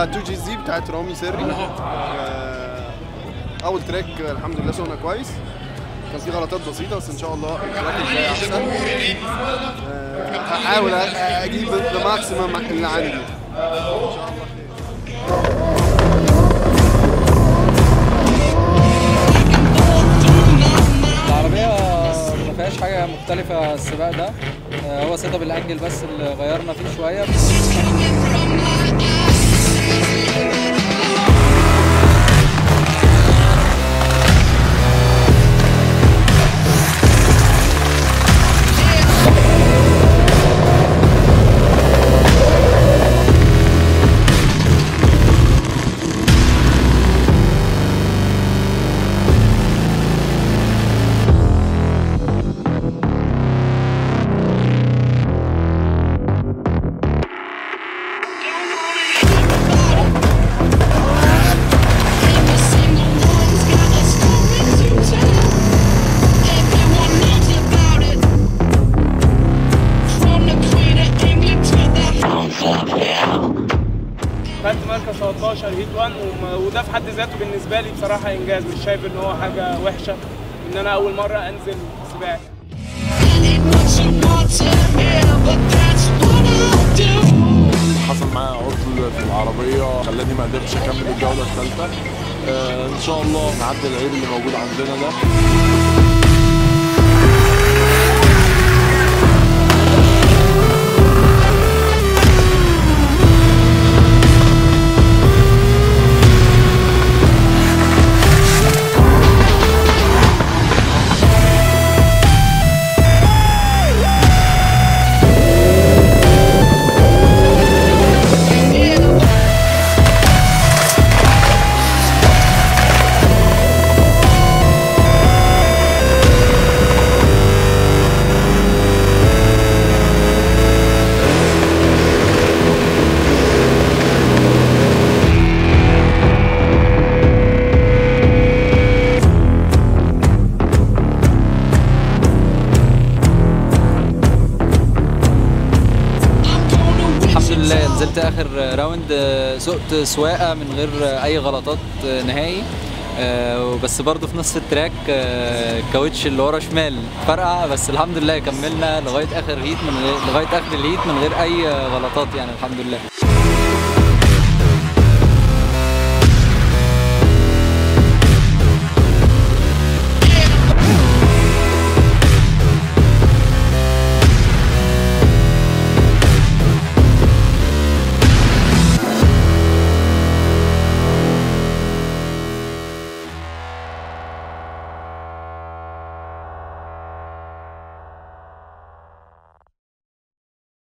2 جي زي بتاعت رامي سري آه، اول تراك آه، الحمد لله سوقنا كويس كان في غلطات بسيطه بس ان شاء الله التراك الجاي احسن آه، هحاول أ- اجيب الماكسيمم اللي عندي ان شاء الله خير العربية ما فيهاش حاجة مختلفة السباق ده آه، هو سيت اب الانجل بس اللي غيرنا فيه شوية خدت مركز 13 هيت 1 وم- وده في حد ذاته بالنسبه لي بصراحه انجاز مش شايف ان هو حاجه وحشه ان انا اول مره انزل سباق حصل معايا عطل في العربية خلاني ما قدرتش أكمل الجولة الثالثة آه إن شاء الله نعدي العيب اللي موجود عندنا ده الحمد لله نزلت اخر راوند آه، سقت سواقة من غير آه، اي غلطات آه، نهائي آه، بس برضه في نص التراك آه، الكاوتش اللي ورا شمال فرقع بس الحمد لله كملنا لغايه اخر هيت من غير لغايه اخر الهيت من غير اي آه، غلطات يعني الحمد لله